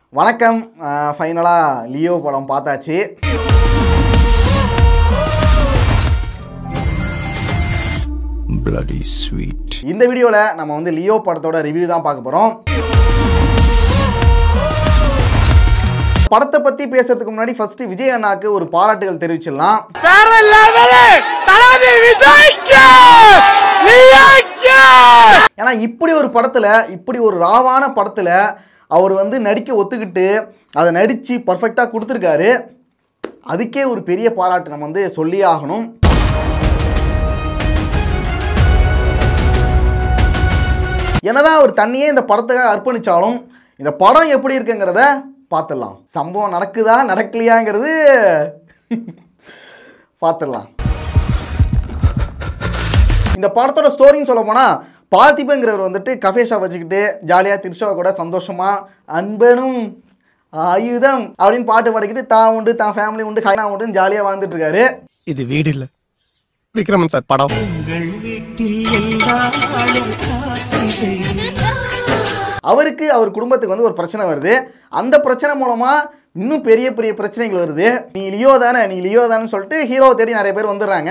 வணக்கம் ஃபைனலாக லியோ படம் பார்த்தாச்சு bloody sweet. இந்த வீடியோவில் நம்ம வந்து லியோ படத்தோட ரிவ்யூ தான் பார்க்க போகிறோம் படத்தை பற்றி பேசுறதுக்கு முன்னாடி ஃபர்ஸ்ட் விஜய் அண்ணாக்கு ஒரு பாராட்டுகள் தெரிவிச்சிடலாம் ஏன்னா இப்படி ஒரு படத்தில் இப்படி ஒரு ராவான படத்தில் அவர் வந்து நடிக்க ஒத்துக்கிட்டு அதை நடித்து பர்ஃபெக்டாக கொடுத்துருக்காரு அதுக்கே ஒரு பெரிய பாராட்டு நம்ம வந்து சொல்லியே ஆகணும் என்னதான் அவர் தண்ணியே இந்த படத்துக்காக அர்ப்பணிச்சாலும் இந்த படம் எப்படி இருக்குங்கிறத பார்த்துடலாம் சம்பவம் நடக்குதா நடக்கலையாங்கிறது பார்த்துடலாம் இந்த படத்தோட ஸ்டோரின்னு சொல்ல போனால் பார்த்திபங்கிறவர் வந்துட்டு கஃபே ஷாப் வச்சுக்கிட்டு ஜாலியாக திருஷாவை கூட சந்தோஷமாக அன்பனும் ஆயுதம் அப்படின்னு பாட்டு பாடிக்கிட்டு தான் உண்டு தான் ஃபேமிலி உண்டு கைனா உண்டுன்னு ஜாலியாக வாழ்ந்துட்டு இருக்காரு இது வீடு இல்ல விக்ரமன் சார் படம் அவருக்கு அவர் குடும்பத்துக்கு வந்து ஒரு பிரச்சனை வருது அந்த பிரச்சனை மூலமாக இன்னும் பெரிய பெரிய பிரச்சனைகள் வருது நீ லியோ தானே நீ லியோ தானே சொல்லிட்டு ஹீரோவை தேடி நிறைய பேர் வந்துடுறாங்க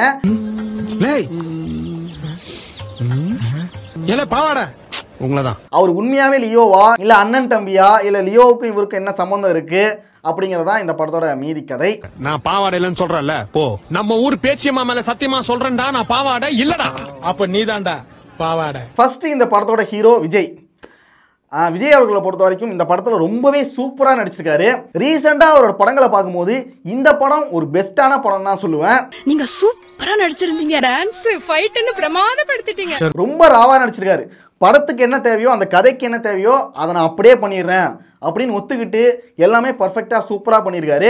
ஏல பாவாட உங்களதான் அவர் உண்மையாவே லியோவா இல்ல அண்ணன் தம்பியா இல்ல லியோவுக்கும் இவருக்கும் என்ன சம்மந்தம் இருக்கு அப்படிங்கறதா இந்த படத்தோட மீதி கதை நான் பாவாடை இல்லைன்னு சொல்றேன்ல போ நம்ம ஊர் பேச்சியம்மா மேல சத்தியமா சொல்றேன்டா நான் பாவாடை இல்லடா அப்ப நீதான்டா பாவாடை ஃபர்ஸ்ட் இந்த படத்தோட ஹீரோ விஜய் ஆ, விஜய் அவர்களை பொறுத்த வரைக்கும் இந்த படத்தில் ரொம்பவே சூப்பராக நடிச்சிருக்காரு ரீசெண்டாக அவரோட படங்களை பார்க்கும்போது இந்த படம் ஒரு பெஸ்ட்டான படம் தான் சொல்லுவேன் நீங்க சூப்பரா நடிச்சிருந்தீங்க டான்ஸ் ஃபைட்னு பிரமாதப்படுத்திட்டீங்க ரொம்ப ராவாக நடிச்சிருக்காரு படத்துக்கு என்ன தேவையோ அந்த கதைக்கு என்ன தேவையோ அதை நான் அப்படியே பண்ணிடுறேன் அப்படின்னு ஒத்துக்கிட்டு எல்லாமே பர்ஃபெக்டாக சூப்பராக பண்ணியிருக்காரு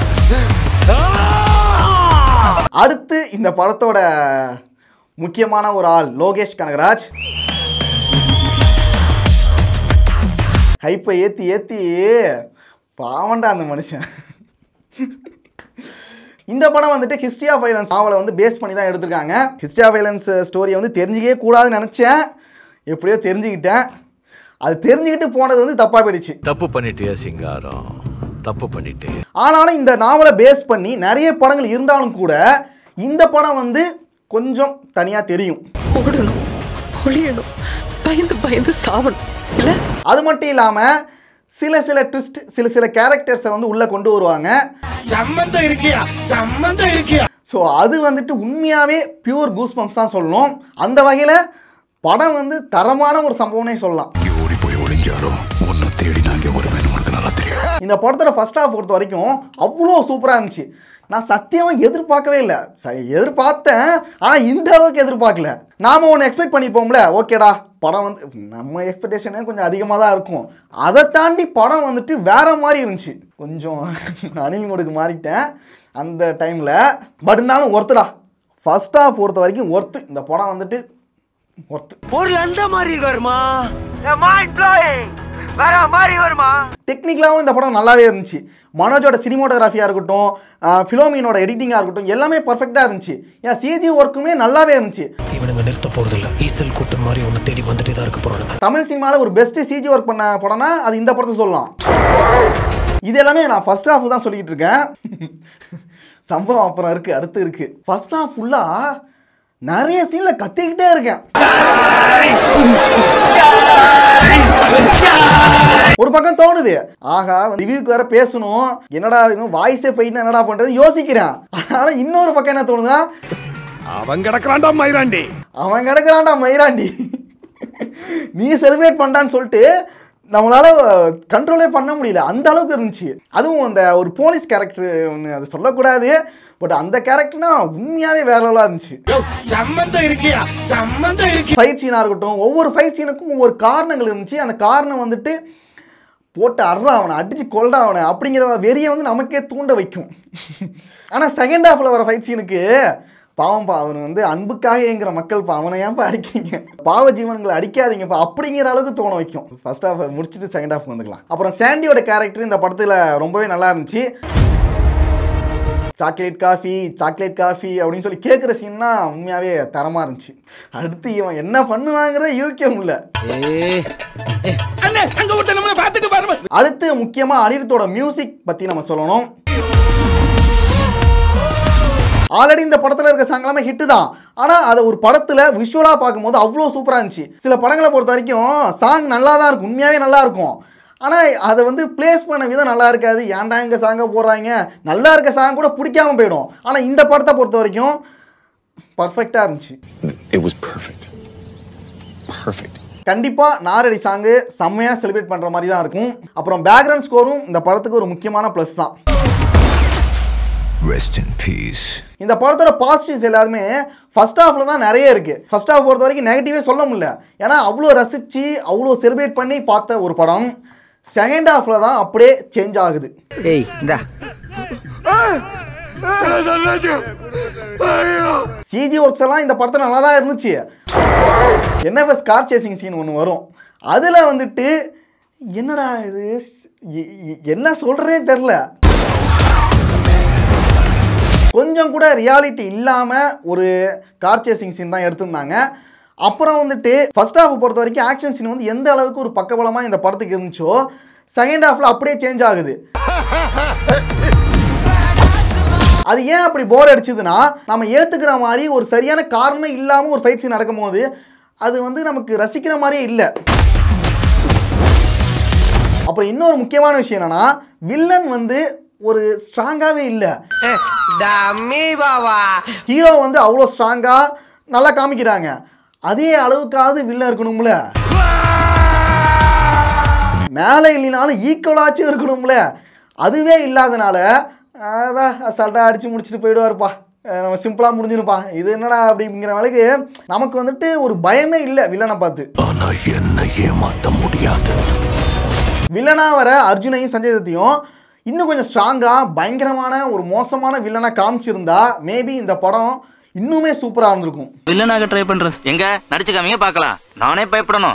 அடுத்து இந்த படத்தோட முக்கியமான ஒரு ஆள் லோகேஷ் கனகராஜ் ஹைப்பை ஏற்றி ஏற்றி பாவண்டா அந்த மனுஷன் இந்த படம் வந்துட்டு ஹிஸ்ட்ரி ஆஃப் வைலன்ஸ் நாவலை வந்து பேஸ் பண்ணி தான் எடுத்திருக்காங்க ஹிஸ்ட்ரி ஆஃப் வைலன்ஸ் ஸ்டோரியை வந்து தெரிஞ்சிக்கவே கூடாதுன்னு நினச்சேன் எப்படியோ தெரிஞ்சுக்கிட்டேன் அது தெரிஞ்சுக்கிட்டு போனது வந்து தப்பாக போயிடுச்சு தப்பு பண்ணிட்டியா சிங்காரம் தப்பு பண்ணிட்டே ஆனாலும் இந்த நாவலை பேஸ் பண்ணி நிறைய படங்கள் இருந்தாலும் கூட இந்த படம் வந்து கொஞ்சம் தனியாக தெரியும் ஓடணும் ஒளியணும் பயந்து பயந்து சாவணும் இல்ல அது மட்டும் இல்லாமல் சில சில ட்விஸ்ட் சில சில கேரக்டர்ஸை வந்து உள்ளே கொண்டு வருவாங்க சம்பந்தம் இருக்கியா சம்பந்தம் இருக்கியா ஸோ அது வந்துட்டு உண்மையாகவே பியூர் கூஸ் பம்ப்ஸ் தான் சொல்லணும் அந்த வகையில் படம் வந்து தரமான ஒரு சம்பவம்னே சொல்லலாம் இங்க ஓடி போய் ஒளிஞ்சாரோ உன்னை தேடி நான் இங்க வருவேன்னு உனக்கு நல்லா தெரியும் இந்த படத்தோட ஃபர்ஸ்ட் ஹாஃப் பொறுத்த வரைக்கும் அவ்வளோ சூப்பராக இருந்துச்சு நான் சத்தியமாக எதிர்பார்க்கவே இல்லை சரி எதிர்பார்த்தேன் ஆனால் இந்த அளவுக்கு எதிர்பார்க்கல நாம் ஒன்று எக்ஸ்பெக்ட் பண்ணிப்போம்ல ஓகேடா படம் வந்து நம்ம எக்ஸ்பெக்டேஷனே கொஞ்சம் அதிகமாக தான் இருக்கும் அதை தாண்டி படம் வந்துட்டு வேற மாதிரி இருந்துச்சு கொஞ்சம் அனில் மோடுக்கு மாறிட்டேன் அந்த டைமில் பட் இருந்தாலும் ஒர்த்துடா ஃபர்ஸ்ட் ஹாஃப் பொறுத்த வரைக்கும் ஒர்த்து இந்த படம் வந்துட்டு ஒர்த்து பொருள் அந்த மாதிரி வருமா டெக்னிக்கலாகவும் இந்த படம் நல்லாவே இருந்துச்சு மனோஜோட சினிமோட்டோகிராஃபியாக இருக்கட்டும் ஃபிலோமினோட எடிட்டிங்காக இருக்கட்டும் எல்லாமே பர்ஃபெக்டாக இருந்துச்சு ஏன் சிஜி ஒர்க்குமே நல்லாவே இருந்துச்சு இவனுங்க நிறுத்த போறதில்ல ஈசல் கூட்டம் மாதிரி உன்னை தேடி வந்துட்டே தான் இருக்க போறானுங்க தமிழ் சினிமாவில் ஒரு பெஸ்ட்டு சிஜி ஒர்க் பண்ண படம்னா அது இந்த படத்தை சொல்லலாம் இது எல்லாமே நான் ஃபர்ஸ்ட் ஹாஃப் தான் சொல்லிக்கிட்டு இருக்கேன் சம்பவம் அப்புறம் இருக்குது அடுத்து இருக்குது ஃபர்ஸ்ட் ஹாஃப் ஃபுல்லாக நிறைய சீனில் கத்திக்கிட்டே இருக்கேன் ஒரு பக்கம் தோணுது ஆகா ரிவ்யூக்கு வேற பேசணும் என்னடா இதுவும் வாய்ஸே போயிட்டு என்னடா பண்றது யோசிக்கிறேன் ஆனா இன்னொரு பக்கம் என்ன தோணுதுன்னா அவன் கிடக்குறான்டா மயிராண்டி அவன் கிடக்குறான்டா மயிராண்டி நீ செலிப்ரேட் பண்ணான்னு சொல்லிட்டு நம்மளால கண்ட்ரோலே பண்ண முடியல அந்த அளவுக்கு இருந்துச்சு அதுவும் அந்த ஒரு போலீஸ் கேரக்டர் ஒன்று அது சொல்லக்கூடாது பட் அந்த கேரக்டர்னா உண்மையாவே வேற லெவலாக இருந்துச்சு சம்பந்தம் இருக்கியா சம்பந்தம் இருக்கு ஃபைட் சீனாக இருக்கட்டும் ஒவ்வொரு ஃபைட் சீனுக்கும் ஒவ்வொரு காரணங்கள் இருந்துச்சு அந்த காரணம் வந்துட்டு போட்டு அறா அவனை அடிச்சு கொல்றா அவனை அப்படிங்கிற வெறியை வந்து நமக்கே தூண்ட வைக்கும் ஆனால் செகண்ட் ஹாஃபில் வர ஃபைட் சீனுக்கு பாவம்பா அவன் வந்து அன்புக்காக ஏங்குற மக்கள் பா அவனை ஏன்ப்பா அடிக்கீங்க பாவ ஜீவன்களை அடிக்காதீங்கப்பா அப்படிங்கிற அளவுக்கு தோண வைக்கும் ஃபர்ஸ்ட் ஹாஃப் முடிச்சுட்டு செகண்ட் ஹாஃப் வந்துக்கலாம் அப்புறம் சாண்டியோட கேரக்டர் இந்த படத்தில் ரொம்பவே நல்லா இருந்துச்சு சாக்லேட் காஃபி சாக்லேட் காஃபி அப்படின்னு சொல்லி கேட்குற சீன்னா உண்மையாகவே தரமாக இருந்துச்சு அடுத்து இவன் என்ன பண்ணுவாங்கிறத யூகிக்க முடியல அடுத்து முக்கியமாக அனிருத்தோட மியூசிக் பற்றி நம்ம சொல்லணும் ஆல்ரெடி இந்த படத்தில் இருக்க சாங் எல்லாமே ஹிட்டு தான் ஆனால் அதை ஒரு படத்தில் விஷுவலாக பார்க்கும்போது அவ்வளோ சூப்பராக இருந்துச்சு சில படங்களை பொறுத்த வரைக்கும் சாங் நல்லா தான் இருக்கும் உண்மையாகவே நல்லா இருக்கும் ஆனால் அதை வந்து ப்ளேஸ் பண்ண விதம் நல்லா இருக்காது ஏன்டா இங்கே சாங்கை போடுறாங்க நல்லா இருக்க சாங் கூட பிடிக்காம போயிடும் ஆனால் இந்த படத்தை பொறுத்த வரைக்கும் பர்ஃபெக்டாக இருந்துச்சு It was perfect. Perfect. கண்டிப்பாக நாரடி சாங்கு செம்மையாக செலிப்ரேட் பண்ணுற மாதிரி தான் இருக்கும் அப்புறம் பேக்ரவுண்ட் ஸ்கோரும் இந்த படத்துக்கு ஒரு முக்கியமான ப்ளஸ் தான் Rest in peace. இந்த படத்தோட பாசிட்டிவ்ஸ் எல்லாருமே ஃபர்ஸ்ட் ஹாஃப்ல தான் நிறைய இருக்கு ஃபர்ஸ்ட் ஹாஃப் பொறுத்த வரைக்கும் நெகட்டிவே சொல்ல முடியல ஏன்னா அவ்வளோ ரசிச்சு அவ்வளோ செலிப்ரேட் பண்ணி பார்த்த ஒரு படம் செகண்ட் ஹாஃப்ல தான் அப்படியே சேஞ்ச் ஆகுது ஏய் இந்தா சிஜி ஒர்க்ஸ் எல்லாம் இந்த படத்தில் நல்லா தான் இருந்துச்சு என்எஃப்எஸ் கார் சேசிங் சீன் ஒன்று வரும் அதில் வந்துட்டு என்னடா இது எ- எ- என்ன சொல்கிறேன்னு தெரில கொஞ்சம் கூட ரியாலிட்டி இல்லாமல் ஒரு கார் சேசிங் சீன் தான் எடுத்திருந்தாங்க அப்புறம் வந்துட்டு ஃபர்ஸ்ட் ஹாஃப் பொறுத்த வரைக்கும் ஆக்ஷன் சீன் வந்து எந்த அளவுக்கு ஒரு பக்கபலமாக இந்த படத்துக்கு இருந்துச்சோ செகண்ட் ஹாஃபில் அப்படியே சேஞ்ச் ஆகுது அது ஏன் அப்படி போர் அடிச்சதுன்னா நம்ம ஏத்துக்கிற மாதிரி ஒரு சரியான காரணமே இல்லாமல் ஒரு ஃபைட் சீன் நடக்கும்போது அது வந்து நமக்கு ரசிக்கிற மாதிரியே இல்லை அப்புறம் இன்னொரு முக்கியமான விஷயம் என்னன்னா வில்லன் வந்து ஒரு ஸ்ட்ராங்காகவே இல்லை டம்மி பாவா ஹீரோ வந்து அவ்வளோ ஸ்ட்ராங்காக நல்லா காமிக்கிறாங்க அதே அளவுக்காவது வில்லன் இருக்கணும்ல மேலே இல்லைனாலும் ஈக்குவலாச்சும் இருக்கணும்ல அதுவே இல்லாதனால அதான் அசால்ட்டாக அடித்து முடிச்சுட்டு போயிடுவாருப்பா அஹ் நம்ம சிம்பிளாக முடிஞ்சிருப்பா இது என்னடா அப்படிங்கிற வேலைக்கு நமக்கு வந்துட்டு ஒரு பயமே இல்லை வில்லனை பார்த்து ஆனா என்ன ஏமாத்த முடியாது வில்லனாக வர அர்ஜுனையும் சஞ்சய் தத்தையும் இன்னும் கொஞ்சம் ஸ்ட்ராங்காக பயங்கரமான ஒரு மோசமான வில்லனாக காமிச்சிருந்தா மேபி இந்த படம் இன்னுமே சூப்பராக இருந்திருக்கும் வில்லனாக ட்ரை பண்றேன் எங்க நடிச்சு காமிங்க பார்க்கலாம் நானே பயப்படணும்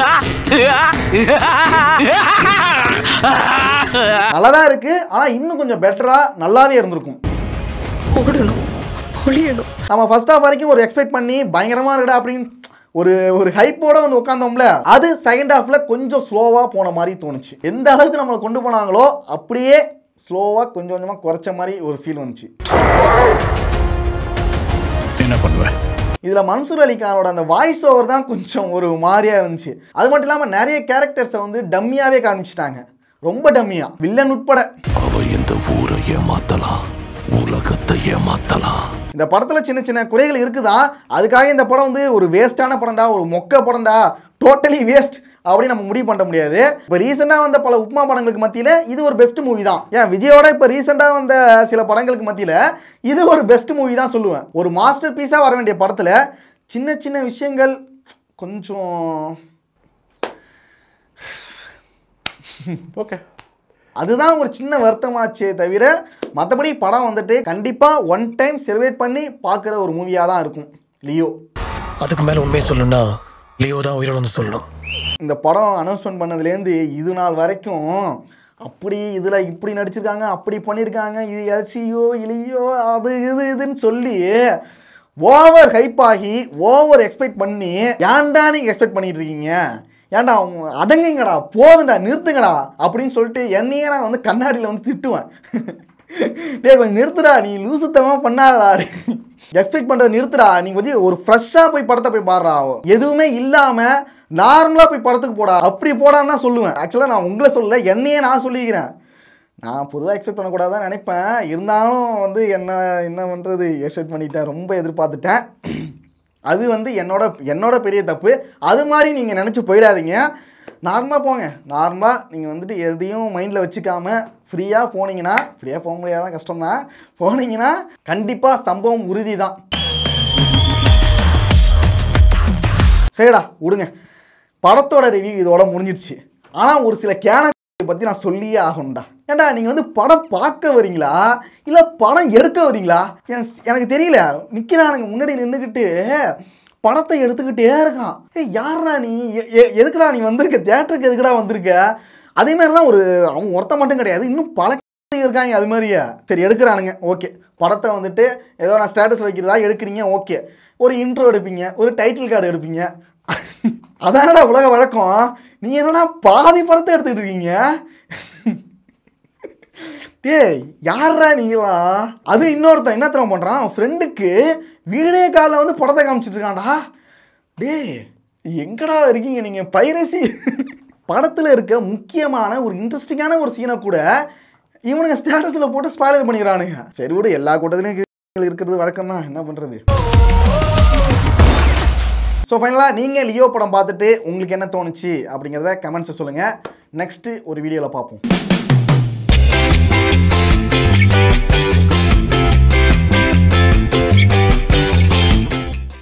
நல்லா தான் இருக்குது ஆனால் இன்னும் கொஞ்சம் பெட்டராக நல்லாவே இருந்திருக்கும் ஓடணும் ஒளியணும் நம்ம ஃபர்ஸ்ட் ஹாஃப் வரைக்கும் ஒரு எக்ஸ்பெக்ட் பண்ணி பயங்கரமாக இருக்குடா அப்படின்னு ஒரு ஒரு ஹைப்போட வந்து உட்காந்தோம்ல அது செகண்ட் ஹாஃப்ல கொஞ்சம் ஸ்லோவாக போன மாதிரி தோணுச்சு எந்த அளவுக்கு நம்மளை கொண்டு போனாங்களோ அப்படியே ஸ்லோவாக கொஞ்சம் கொஞ்சமாக குறைச்ச மாதிரி ஒரு ஃபீல் வந்துச்சு என்ன பண்ணுவ இதில் மன்சூர் அலிகானோட அந்த வாய்ஸ் ஓவர் தான் கொஞ்சம் ஒரு மாதிரியா இருந்துச்சு அது மட்டும் இல்லாமல் நிறைய கேரக்டர்ஸை வந்து டம்மியாகவே காமிச்சிட்டாங்க ரொம்ப டம்மியா வில்லன் உட்பட அவ இந்த ஊரை ஏமாத்தலாம் உலகத்தை ஏமாத்தலாம் இந்த படத்தில் சின்ன சின்ன குறைகள் இருக்குதான் அதுக்காக இந்த படம் வந்து ஒரு வேஸ்டான படம்டா ஒரு மொக்க படம்டா டோட்டலி வேஸ்ட் அப்படின்னு நம்ம முடிவு பண்ண முடியாது இப்போ ரீசெண்டாக வந்த பல உப்மா படங்களுக்கு மத்தியில் இது ஒரு பெஸ்ட் மூவி தான் ஏன் விஜயோட இப்போ ரீசெண்டாக வந்த சில படங்களுக்கு மத்தியில் இது ஒரு பெஸ்ட் மூவி தான் சொல்லுவேன் ஒரு மாஸ்டர் பீஸாக வர வேண்டிய படத்தில் சின்ன சின்ன விஷயங்கள் கொஞ்சம் ஓகே அதுதான் ஒரு சின்ன வருத்தமாச்சே தவிர மற்றபடி படம் வந்துட்டு கண்டிப்பாக ஒன் டைம் செலிப்ரேட் பண்ணி பார்க்குற ஒரு மூவியாக தான் இருக்கும் லியோ அதுக்கு மேல உண்மையை சொல்லணும்னா லியோ தான் உயிரோட வந்து சொல்லணும் இந்த படம் அனௌன்ஸ்மெண்ட் பண்ணதுலேருந்து இது நாள் வரைக்கும் அப்படி இதில் இப்படி நடிச்சிருக்காங்க அப்படி பண்ணியிருக்காங்க இது எல்சியோ இலியோ அது இது இதுன்னு சொல்லி ஓவர் ஹைப் ஆகி ஓவர் எக்ஸ்பெக்ட் பண்ணி ஏன்டா நீங்கள் எக்ஸ்பெக்ட் பண்ணிட்டு இருக்கீங்க ஏன்டா அவங்க அடங்குங்கடா போதுண்டா நிறுத்துங்கடா அப்படின்னு சொல்லிட்டு என்னையே நான் வந்து கண்ணாடியில் வந்து திட்டுவேன் டேய் கொஞ்சம் நிறுத்துடா நீ லூசுத்தமாக பண்ணாதடா எக்ஸ்பெக்ட் பண்ணுறத நிறுத்துடா நீ கொஞ்சம் ஒரு ஃப்ரெஷ்ஷாக போய் படத்தை போய் பாடுறா எதுவுமே இல்லாமல் நார்மலாக போய் படத்துக்கு போடா அப்படி போடான்னு தான் சொல்லுவேன் ஆக்சுவலாக நான் உங்களை சொல்லல என்னையே நான் சொல்லிக்கிறேன் நான் பொதுவாக எக்ஸ்பெக்ட் பண்ணக்கூடாதான் நினைப்பேன் இருந்தாலும் வந்து என்ன என்ன பண்ணுறது எக்ஸ்பெக்ட் பண்ணிட்டேன் ரொம்ப எதிர்பார்த்துட்டேன் அது வந்து என்னோட என்னோட பெரிய தப்பு அது மாதிரி நீங்கள் நினச்சி போயிடாதீங்க நார்மலாக போங்க நார்மலாக நீங்கள் வந்துட்டு எதையும் மைண்டில் வச்சுக்காம ஃப்ரீயாக போனீங்கன்னா ஃப்ரீயாக போக முடியாதான் கஷ்டம்தான் போனீங்கன்னா கண்டிப்பாக சம்பவம் உறுதி தான் சரிடா விடுங்க படத்தோட ரிவ்யூ இதோட முடிஞ்சிடுச்சு ஆனால் ஒரு சில கேன பற்றி நான் சொல்லியே ஆகணும்டா ஏன்டா நீங்கள் வந்து படம் பார்க்க வரீங்களா இல்லை படம் எடுக்க வரீங்களா என்- எனக்கு தெரியல நிற்கிறானுங்க முன்னாடி நின்றுக்கிட்டு படத்தை எடுத்துக்கிட்டே இருக்கான் ஏய் யாரா நீ எ- எ- எதுக்குடா நீ வந்திருக்க தேட்டருக்கு எதுக்குடா வந்திருக்க அதே மாதிரி தான் ஒரு அவன் ஒருத்த மட்டும் கிடையாது இன்னும் பல இருக்காங்க அது மாதிரியே சரி எடுக்கிறானுங்க ஓகே படத்தை வந்துட்டு ஏதோ நான் ஸ்டேட்டஸ் வைக்கிறதா எடுக்கிறீங்க ஓகே ஒரு இன்ட்ரோ எடுப்பீங்க ஒரு டைட்டில் கார்டு எடுப்பீங்க அதானடா உலக வழக்கம் நீங்க என்னடா பாதி படத்தை எடுத்துக்கிட்டு இருக்கீங்க டேய் யாரா நீங்களா அது இன்னொருத்தன் என்ன தெரியுமா பண்றான் அவன் ஃப்ரெண்டுக்கு வீடியோ காலில் வந்து படத்தை காமிச்சிட்டு இருக்கான்டா டேய் எங்கடா இருக்கீங்க நீங்க பைரசி படத்துல இருக்க முக்கியமான ஒரு இன்ட்ரெஸ்டிங்கான ஒரு சீனை கூட இவனுங்க ஸ்டேட்டஸ்ல போட்டு ஸ்பாய்லர் பண்ணிக்கிறானுங்க சரி விடு எல்லா கூட்டத்திலையும் இருக்கிறது வழக்கம் தான் என்ன பண்றது ஸோ ஃபைனலாக நீங்கள் லியோ படம் பார்த்துட்டு உங்களுக்கு என்ன தோணுச்சு அப்படிங்கிறத கமெண்ட்ஸை சொல்லுங்கள் நெக்ஸ்ட்டு ஒரு வீடியோவில் பார்ப்போம்